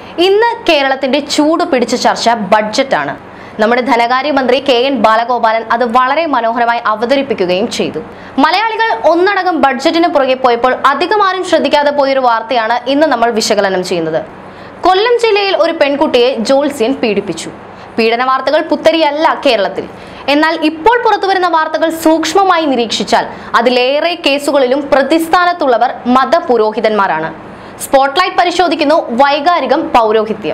ഇന്ന് കേരളത്തിന്റെ ചൂട് പിടിച്ച ചർച്ച ബഡ്ജറ്റാണ് നമ്മുടെ ധനകാര്യമന്ത്രി കെ എൻ ബാലഗോപാലൻ അത് വളരെ മനോഹരമായി അവതരിപ്പിക്കുകയും ചെയ്തു മലയാളികൾ ഒന്നടങ്കം ബഡ്ജറ്റിന് പുറകെ പോയപ്പോൾ അധികം ആരും ശ്രദ്ധിക്കാതെ പോയൊരു വാർത്തയാണ് ഇന്ന് നമ്മൾ വിശകലനം ചെയ്യുന്നത് കൊല്ലം ജില്ലയിൽ ഒരു പെൺകുട്ടിയെ ജോത്സ്യൻ പീഡിപ്പിച്ചു പീഡന വാർത്തകൾ പുത്തരിയല്ല കേരളത്തിൽ എന്നാൽ ഇപ്പോൾ പുറത്തുവരുന്ന വാർത്തകൾ സൂക്ഷ്മമായി നിരീക്ഷിച്ചാൽ അതിലേറെ കേസുകളിലും പ്രതിസ്ഥാനത്തുള്ളവർ മതപുരോഹിതന്മാരാണ് സ്പോട്ട്ലൈറ്റ് പരിശോധിക്കുന്നു വൈകാരികം പൗരോഹിത്യം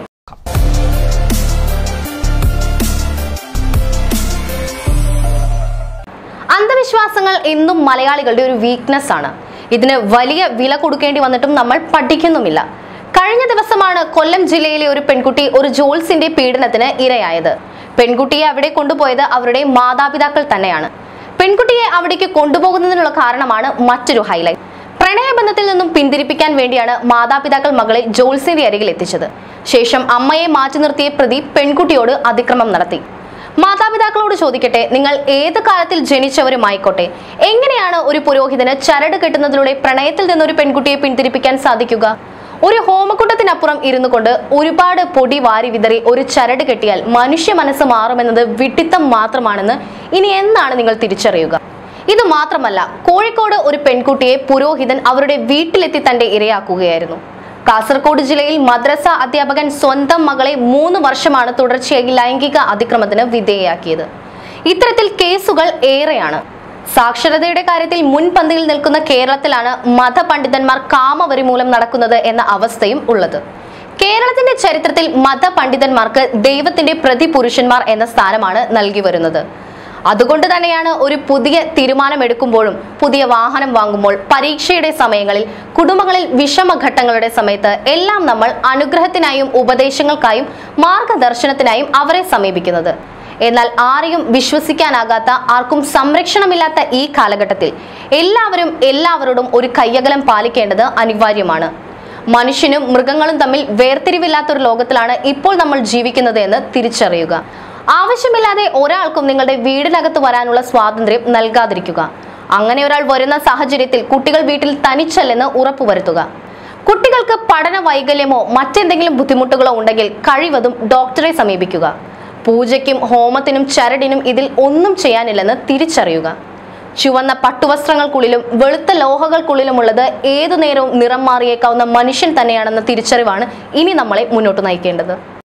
അന്ധവിശ്വാസങ്ങൾ എന്നും മലയാളികളുടെ ഒരു വീക്ക്നെസ് ആണ് ഇതിന് വലിയ വില കൊടുക്കേണ്ടി വന്നിട്ടും നമ്മൾ പഠിക്കുന്നുമില്ല കഴിഞ്ഞ ദിവസമാണ് കൊല്ലം ജില്ലയിലെ ഒരു പെൺകുട്ടി ഒരു ജോൾസിന്റെ പീഡനത്തിന് ഇരയായത് പെൺകുട്ടിയെ അവിടെ കൊണ്ടുപോയത് അവരുടെ മാതാപിതാക്കൾ തന്നെയാണ് പെൺകുട്ടിയെ അവിടേക്ക് കൊണ്ടുപോകുന്നതിനുള്ള കാരണമാണ് മറ്റൊരു ഹൈലൈറ്റ് പ്രണയബന്ധത്തിൽ നിന്നും പിന്തിരിപ്പിക്കാൻ വേണ്ടിയാണ് മാതാപിതാക്കൾ മകളെ ജോൾസിന്റെ അരികിൽ എത്തിച്ചത് ശേഷം അമ്മയെ മാറ്റി നിർത്തിയ പ്രതി പെൺകുട്ടിയോട് അതിക്രമം നടത്തി മാതാപിതാക്കളോട് ചോദിക്കട്ടെ നിങ്ങൾ ഏത് കാലത്തിൽ ജനിച്ചവരുമായിക്കോട്ടെ എങ്ങനെയാണ് ഒരു പുരോഹിതന് ചരട് കെട്ടുന്നതിലൂടെ പ്രണയത്തിൽ നിന്ന് ഒരു പെൺകുട്ടിയെ പിന്തിരിപ്പിക്കാൻ സാധിക്കുക ഒരു ഹോമക്കുട്ടത്തിനപ്പുറം ഇരുന്നു കൊണ്ട് ഒരുപാട് പൊടി വാരി വിതറി ഒരു ചരട് കെട്ടിയാൽ മനുഷ്യ മനസ്സ് മാറുമെന്നത് വിഡിത്തം മാത്രമാണെന്ന് ഇനി എന്നാണ് നിങ്ങൾ തിരിച്ചറിയുക ഇത് മാത്രമല്ല കോഴിക്കോട് ഒരു പെൺകുട്ടിയെ പുരോഹിതൻ അവരുടെ വീട്ടിലെത്തി തന്റെ ഇരയാക്കുകയായിരുന്നു കാസർഗോഡ് ജില്ലയിൽ മദ്രസ അധ്യാപകൻ സ്വന്തം മകളെ മൂന്ന് വർഷമാണ് തുടർച്ചയായി ലൈംഗിക അതിക്രമത്തിന് വിധേയയാക്കിയത് ഇത്തരത്തിൽ കേസുകൾ ഏറെയാണ് സാക്ഷരതയുടെ കാര്യത്തിൽ മുൻപന്തിയിൽ നിൽക്കുന്ന കേരളത്തിലാണ് മതപണ്ഡിതന്മാർ കാമവരി മൂലം നടക്കുന്നത് എന്ന അവസ്ഥയും ഉള്ളത് കേരളത്തിന്റെ ചരിത്രത്തിൽ മതപണ്ഡിതന്മാർക്ക് ദൈവത്തിന്റെ പ്രതിപുരുഷന്മാർ എന്ന സ്ഥാനമാണ് നൽകി വരുന്നത് അതുകൊണ്ട് തന്നെയാണ് ഒരു പുതിയ തീരുമാനം എടുക്കുമ്പോഴും പുതിയ വാഹനം വാങ്ങുമ്പോൾ പരീക്ഷയുടെ സമയങ്ങളിൽ കുടുംബങ്ങളിൽ വിഷമഘട്ടങ്ങളുടെ സമയത്ത് എല്ലാം നമ്മൾ അനുഗ്രഹത്തിനായും ഉപദേശങ്ങൾക്കായും മാർഗദർശനത്തിനായും അവരെ സമീപിക്കുന്നത് എന്നാൽ ആരെയും വിശ്വസിക്കാനാകാത്ത ആർക്കും സംരക്ഷണമില്ലാത്ത ഈ കാലഘട്ടത്തിൽ എല്ലാവരും എല്ലാവരോടും ഒരു കയ്യകലം പാലിക്കേണ്ടത് അനിവാര്യമാണ് മനുഷ്യനും മൃഗങ്ങളും തമ്മിൽ വേർതിരിവില്ലാത്തൊരു ലോകത്തിലാണ് ഇപ്പോൾ നമ്മൾ ജീവിക്കുന്നത് എന്ന് തിരിച്ചറിയുക ആവശ്യമില്ലാതെ ഒരാൾക്കും നിങ്ങളുടെ വീടിനകത്ത് വരാനുള്ള സ്വാതന്ത്ര്യം നൽകാതിരിക്കുക അങ്ങനെ ഒരാൾ വരുന്ന സാഹചര്യത്തിൽ കുട്ടികൾ വീട്ടിൽ തനിച്ചല്ലെന്ന് ഉറപ്പുവരുത്തുക കുട്ടികൾക്ക് പഠന വൈകല്യമോ മറ്റെന്തെങ്കിലും ബുദ്ധിമുട്ടുകളോ ഉണ്ടെങ്കിൽ കഴിവതും ഡോക്ടറെ സമീപിക്കുക പൂജയ്ക്കും ഹോമത്തിനും ചരടിനും ഇതിൽ ഒന്നും ചെയ്യാനില്ലെന്ന് തിരിച്ചറിയുക ചുവന്ന പട്ടുവസ്ത്രങ്ങൾക്കുള്ളിലും വെളുത്ത ലോഹകൾക്കുള്ളിലുമുള്ളത് ഏതു നേരവും നിറം മാറിയേക്കാവുന്ന മനുഷ്യൻ തന്നെയാണെന്ന തിരിച്ചറിവാണ് ഇനി നമ്മളെ മുന്നോട്ട് നയിക്കേണ്ടത്